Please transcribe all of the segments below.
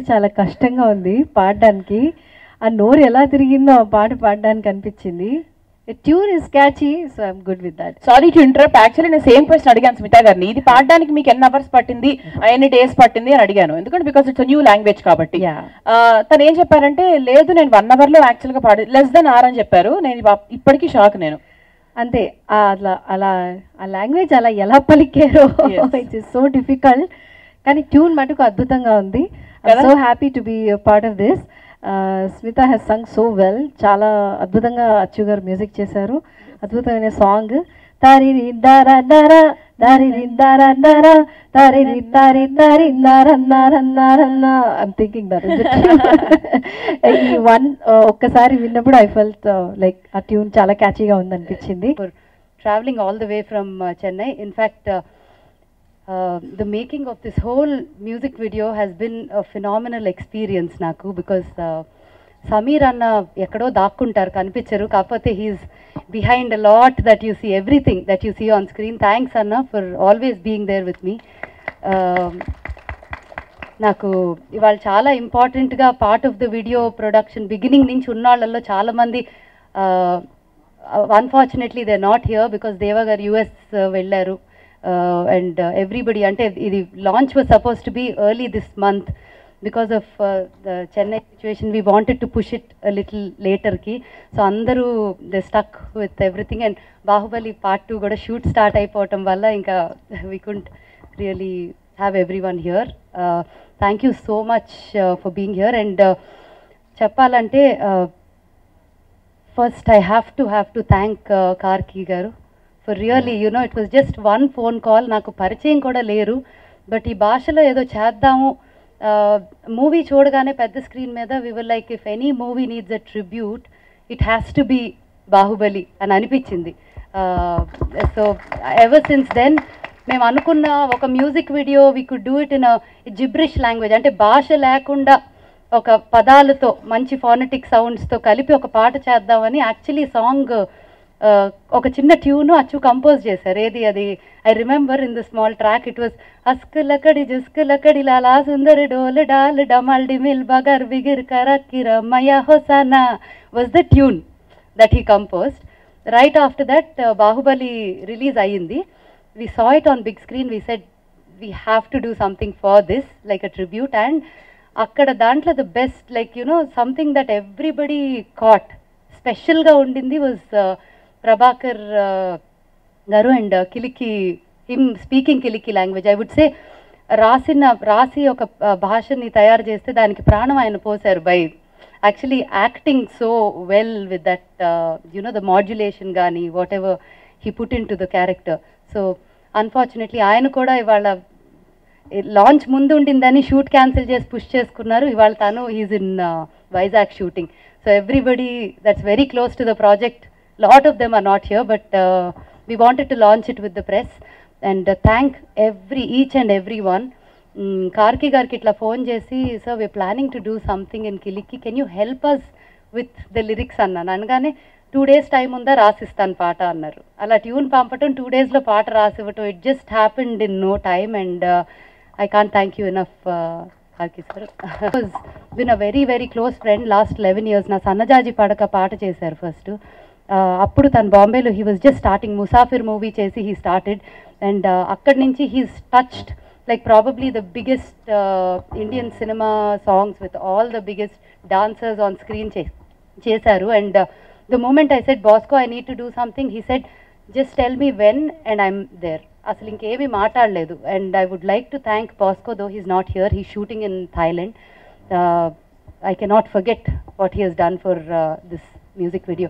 చాలా కష్టంగా ఉంది పాడడానికి ఆ నోరు ఎలా తిరిగిందో ఆ పాట పాడడానికి అనిపించింది tune is catchy so I'm good with that sorry to interrupt actually నేను సేమ్ క్వశ్చన్ అడిగాను స్మితా గారిని ఇది పాడడానికి మీకు ఎన్ని అవర్స్ పట్టింది ఎన్ని డేస్ పట్టింది అని అడిగాను ఎందుకంటే బికాస్ ఇట్స్ న్యూ లాంగ్వేజ్ కాబట్టి Yeah. ఆ, తను ఏం చెప్పారంటే లేదు నేను వన్ అవర్ లో యాక్చువల్ గా పాడి లెస్ దెన్ ఆర్ అని చెప్పారు నేను ఇవా- ఇప్పటికీ షాక్ నేను అంతే ఆ అట్లా అలా ఆ లాంగ్వేజ్ అలా ఎలా పలికారో Yes. It's is so difficult కానీ ట్యూన్ మటుకు అద్భుతంగా ఉంది కదా? So happy to be part of this Smita he's sung so well చాలా అద్భుతంగా అచ్చు గారు మ్యూజిక్ చేశారు అద్భుతమైన సాంగ్ తారిరి దార దార దారిరి దార దార తారిరి తారి తారి నార నార నారన్న ఐమ్ థింకింగ్ దట్ ఈ వన్ ఒక్కసారి విన్నప్పుడు ఐ ఫెల్ట్ లైక్ ఆ ట్యూన్ చాలా క్యాచీగా ఉంది అనిపించింది for traveling all the way from uh, Chennai. In fact, uh, uh, the making of this whole music video has been a phenomenal experience నాకు because uh, Sameer అన్న ఎక్కడో దాక్కుంటారు కనిపించరు కాకపోతే he's behind a lot that you see everything that you see on screen thanks అన్న for always being there with me నాకు ఇవాళ చాలా ఇంపార్టెంట్గా part of the video production beginning నుంచి ఉన్న వాళ్ళల్లో చాలామంది unfortunately they not here because Deva గారు యుఎస్ వెళ్ళారు అండ్ ఎవ్రీబడి అంటే ఇది launch was suppose to be early this month because of the Chennai situation we wanted to push it little లేటర్కి so అందరూ they stuck with everything and Baahubali part two కూడా shoot start అయిపోవటం వల్ల ఇంకా we can't really have everyone here thank you so much for being here and చెప్పాలంటే first I have to have to thank Karky గారు for really you know it was just one phone call నాకు పరిచయం కూడా లేరు but ఈ భాషలో ఏదో చేద్దాము మూవీ చూడగానే పెద్ద స్క్రీన్ మీద we will like if any movie needs a tribute it has to be Baahubali అని అనిపించింది సో ఎవర్ సిన్స్ దెన్ మేము అనుకున్న ఒక music video we could do it in gibberish language అంటే భాష లేకుండా ఒక పదాలతో మంచి ఫోనటిక్ సౌండ్స్తో కలిపి ఒక పాట చేద్దామని యాక్చువల్లీ సాంగ్ ఒక చిన్న ట్యూను అచ్చు కంపోజ్ చేశారు ఏది అది I remember in the small track it was అస్క్ లకడి జస్క్ లకడి లాలా సుందర్ డోల్ డాల్ డమల్ డిమిల్ బగర్ బిగిర్ కరక్కిర మయ హొసానా was the tune that he composed right after that Baahubali release అయ్యింది we saw it on big screen we said we have to do something for this like a tribute and అక్కడ దాంట్లో the best like you know something that everybody caught స్పెషల్గా ఉండింది was Prabhakar గారు and Kiliki him speaking Kiliki language I would say రాసిన రాసి ఒక uh, భాషని తయారు చేస్తే దానికి ప్రాణం ఆయన పోసారు by actually acting so well with that you know the modulation కానీ whatever he put in to the character so unfortunately ఆయన కూడా ఇవాళ లాంచ్ ముందు ఉండిందని షూట్ క్యాన్సిల్ చేసి పుష్ చేసుకున్నారు ఇవాళ తను is in Vizag shooting so everybody that's very close to the project lot of them are not here but we wanted to launch it with the press and thank every each and every one Karky గారికి ఇట్లా phone చేసి sir we planning to do something in Kiliki can you help us with the lyrics అన్నాను అనగానే two days time ఉందా రాసిస్తాను పాట అన్నారు అలా ట్యూన్ పంపటం టూ డేస్లో పాట రాసివ్వటం it just happened in no time and I can't thank you enough Karky sir was been a very very close friend last eleven years నా సన్నజాజి పడక పాట చేశారు ఫస్ట్ అప్పుడు తను బాంబేలో he was just starting Musafir movie చేసి హీ స్టార్టెడ్ అండ్ అక్కడి నుంచి he's touched like probably the biggest Indian cinema songs with all the biggest dancers on screen చే చేశారు and the moment I said Bosco I need to do something he said just tell me when and I'm there అసలు ఇంకేమీ మాట్లాడలేదు and I would like to thank Bosco though he's not here he shooting in Thailand I cannot forget what he has done for this music video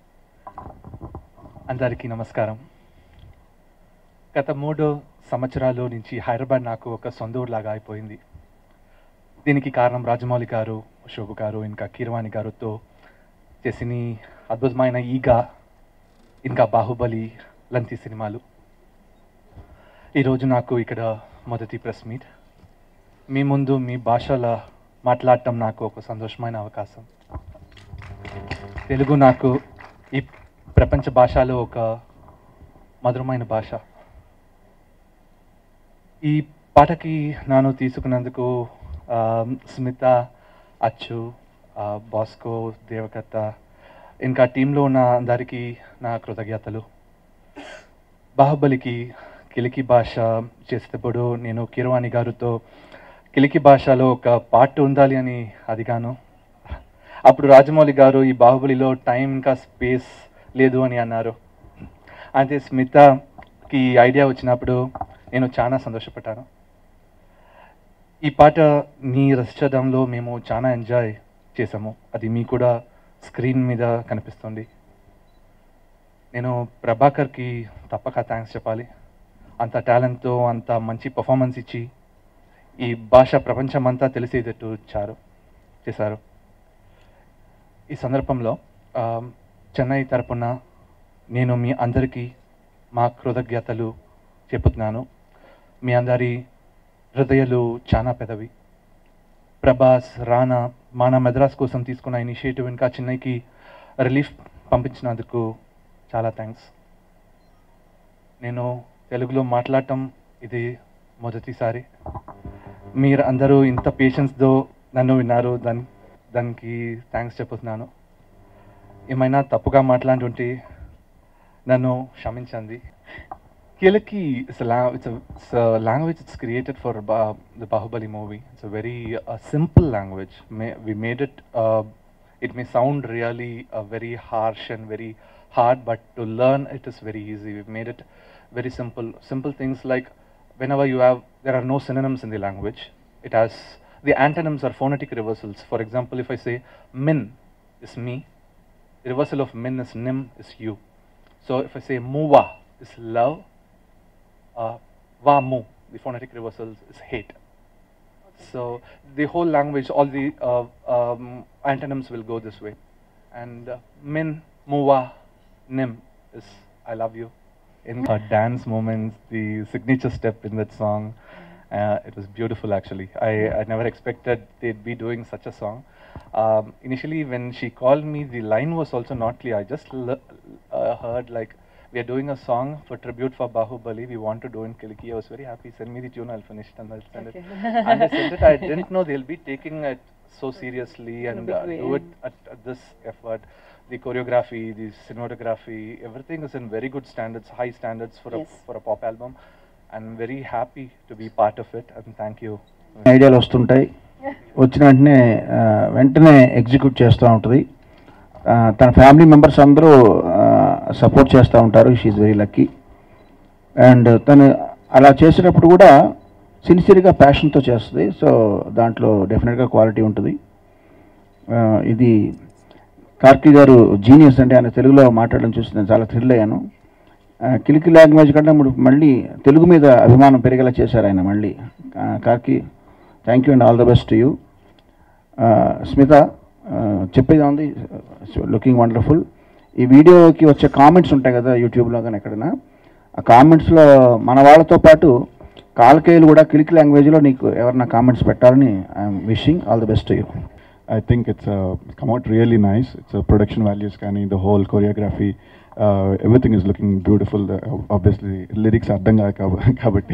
అందరికీ నమస్కారం గత మూడు సంవత్సరాల నుంచి హైదరాబాద్ నాకు ఒక సొంత ఊరులాగా అయిపోయింది దీనికి కారణం రాజమౌళి గారు శోభు గారు ఇంకా కీరవాణి గారుతో చేసిన ఈ అద్భుతమైన ఈగ ఇంకా బాహుబలి లాంటి సినిమాలు ఈరోజు నాకు ఇక్కడ మొదటి ప్రెస్ మీట్ మీ ముందు మీ భాషలో మాట్లాడటం నాకు ఒక సంతోషమైన అవకాశం తెలుగు నాకు ఈ ప్రపంచ భాషలో ఒక మధురమైన భాష ఈ పాటకి నేను తీసుకున్నందుకు స్మిత అచ్చు ఆ, బాస్కో దేవకత్త ఇంకా టీంలో ఉన్న అందరికీ నా కృతజ్ఞతలు బాహుబలికి కిలికి భాష చేసేటప్పుడు నేను కిరవాణి గారితో కిలికి భాషలో ఒక పాట ఉండాలి అని అడిగాను అప్పుడు రాజమౌళి గారు ఈ బాహుబలిలో టైం ఇంకా స్పేస్ లేదు అని అన్నారు అయితే స్మితకి ఈ ఐడియా వచ్చినప్పుడు నేను చాలా సంతోషపడ్డాను ఈ పాట మీ రచించడంలో మేము చాలా ఎంజాయ్ చేసాము అది మీ కూడా స్క్రీన్ మీద కనిపిస్తుంది నేను ప్రభాకర్కి తప్పక థ్యాంక్స్ చెప్పాలి అంత టాలెంట్తో అంత మంచి పర్ఫార్మెన్స్ ఇచ్చి ఈ భాష ప్రపంచమంతా తెలిసేటట్టు చారు చేశారు ఈ సందర్భంలో ఆ, చెన్నై తరపున నేను మీ అందరికీ మా కృతజ్ఞతలు చెబుతున్నాను మీ అందరి హృదయాలు చాలా పెదవి ప్రభాస్ రానా మానా మెద్రాస్ కోసం తీసుకున్న ఇనిషియేటివ్ ఇంకా చెన్నైకి రిలీఫ్ పంపించినందుకు చాలా థ్యాంక్స్ నేను తెలుగులో మాట్లాడటం ఇది మొదటిసారి మీరు అందరూ ఇంత పేషెన్స్తో నన్ను విన్నారు దాని దానికి థ్యాంక్స్ చెప్పుతున్నాను ఏమైనా తప్పుగా మాట్లాడుంటే నన్ను క్షమించండి Kilaki is a, la- it's a, it's a language that's created for ba- the Bahubali movie. It's a very uh, simple language. May, we made it, uh, it may sound really uh, very harsh and very hard, but to learn it is very easy. We've made it very simple. Simple things like whenever you have, there are no synonyms in the language. It has, the antonyms are phonetic reversals. For example, if I say min is me, the reversal of min is nim is you. So if I say muwa is love, uh, vamu, the phonetic reversals is hate. So the whole language, all the uh, um, antonyms will go this way. And uh, min, muwa, nim is I love you. In her dance moments, the signature step in that song, uh, it was beautiful actually. I, I never expected they'd be doing such a song. Um, initially, when she called me, the line was also not clear. I just l- uh, heard like, we are doing a song for tribute for Bahubali. We want to do in Kiliki. I was very happy. Send me the tune. I'll finish it and I'll send it. And I sent it. I didn't know they'll be taking it so seriously and big uh, way, do yeah. it at, at this effort. The choreography, the cinematography, everything is in very good standards, high standards for Yes. a for a pop album. I'm very happy to be part of it and thank you. ఐడియాలు వస్తుంటాయి వచ్చిన వెంటనే ఆ, వెంటనే execute చేస్తూ ఉంటుంది ఆ, తన ఫ్యామిలీ మెంబర్స్ అందరూ సపోర్ట్ చేస్తూ ఉంటారు షీఈ్ వెరీ లక్కీ అండ్ తను అలా చేసేటప్పుడు కూడా సిన్సియర్గా ప్యాషన్తో చేస్తుంది సో దాంట్లో డెఫినెట్గా క్వాలిటీ ఉంటుంది ఆ, ఇది కార్తీ గారు జీనియస్ అంటే ఆయన తెలుగులో మాట్లాడడం చూసి నేను చాలా థ్రిల్ అయ్యాను ఆ, కిలికి లాంగ్వేజ్ కంటే ఇప్పుడు మళ్ళీ తెలుగు మీద అభిమానం పెరిగేలా చేశారు ఆయన మళ్ళీ ఆ, Karky thank you and all the best you Smita ఆ, చెప్పేది ఉంది లుకింగ్ వండర్ఫుల్ ఈ వీడియోకి వచ్చే కామెంట్స్ ఉంటాయి కదా యూట్యూబ్లో కానీ ఎక్కడైనా ఆ కామెంట్స్లో మన వాళ్ళతో పాటు కాలకేయులు కూడా కిలికి లాంగ్వేజ్లో నీకు ఎవరైనా కామెంట్స్ పెట్టాలని I'm wishing all the best you I think it's uh, come out really nice. It's a production values, Kani, the whole choreography, uh, everything is looking beautiful. The, obviously, lyrics are danga kabatti.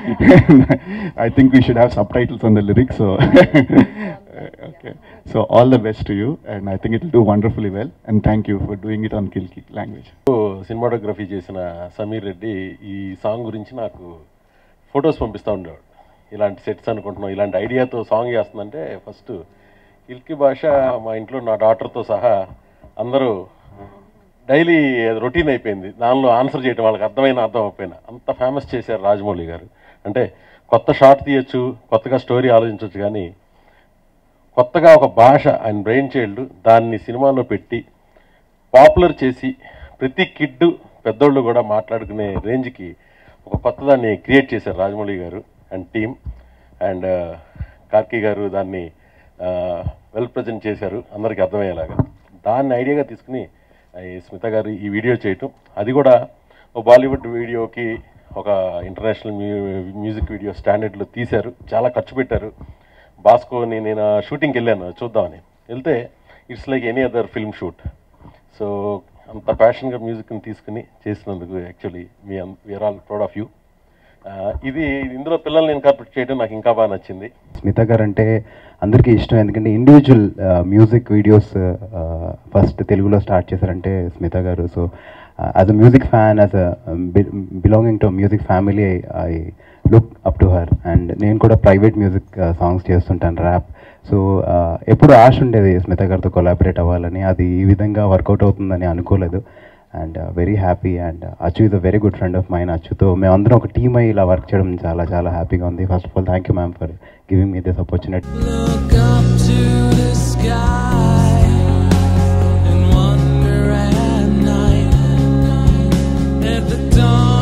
I think we should have subtitles on the lyrics. So, okay. So all the best to you, and I think it will do wonderfully well. And thank you for doing it on Kilki language. Cinematography చేసిన సమీర్ రెడ్డి ఈ song గురించి నాకు photos పంపిస్తూ ఉండేవాడు ఇలాంటి sets అనుకుంటున్నాం ఇలాంటి ఐడియాతో song చేస్తుందంటే ఫస్ట్ ఇల్కి భాష మా ఇంట్లో నా డాటర్తో సహా అందరూ డైలీ రొటీన్ అయిపోయింది దానిలో ఆన్సర్ చేయడం వాళ్ళకి అర్థమైన అర్థం అయిపోయినా అంత ఫేమస్ చేశారు రాజమౌళి గారు అంటే కొత్త షార్ట్ తీయచ్చు కొత్తగా స్టోరీ ఆలోచించవచ్చు కానీ కొత్తగా ఒక భాష ఆయన బ్రెయిన్ చైల్డ్ దాన్ని సినిమాలో పెట్టి పాపులర్ చేసి ప్రతి కిడ్ పెద్దోళ్ళు కూడా మాట్లాడుకునే రేంజ్కి ఒక కొత్త దాన్ని క్రియేట్ చేశారు రాజమౌళి గారు అండ్ టీమ్ అండ్ కార్కీ గారు దాన్ని వెల్ ప్రజెంట్ చేశారు అందరికీ అర్థమయ్యేలాగా దాన్ని ఐడియాగా తీసుకుని ఆ, ఈ స్మిత గారు ఈ వీడియో చేయటం అది కూడా ఒక బాలీవుడ్ వీడియోకి ఒక ఇంటర్నేషనల్ మ్యూజిక్ వీడియో స్టాండర్డ్లో తీశారు చాలా ఖర్చు పెట్టారు బాస్కోని నేను ఆ షూటింగ్కి వెళ్ళాను చూద్దామని వెళ్తే it's like any other film shoot so అంత ప్యాషన్గా మ్యూజిక్ని తీసుకుని చేసినందుకు యాక్చువల్లీ మీ we are all proud of you ఆ, ఇది ఇందులో పిల్లల్ని ఇన్కార్పొరేట్ చేయడం నాకు ఇంకా బాగా నచ్చింది స్మిత గారు అంటే అందరికీ ఇష్టం ఎందుకంటే ఇండివిజువల్ మ్యూజిక్ వీడియోస్ ఫస్ట్ తెలుగులో స్టార్ట్ చేశారంటే స్మిత గారు so as a music fan as a belonging to music family I look up to her and నేను కూడా ప్రైవేట్ మ్యూజిక్ సాంగ్స్ చేస్తుంటాను ర్యాప్ సో ఎప్పుడు ఆశ ఉండేది స్మిత గారితో కొలాబరేట్ అవ్వాలని అది ఈ విధంగా వర్కౌట్ అవుతుందని అనుకోలేదు and very happy and Achu is a very good friend of mine అచ్చుతో మేమందరం ఒక టీమ్ అయ్యి ఇలా వర్క్ చేయడం చాలా చాలా హ్యాపీగా ఉంది first of all thank you ma'am for giving me this opportunity Look up to the sky and wonder at night at the dawn.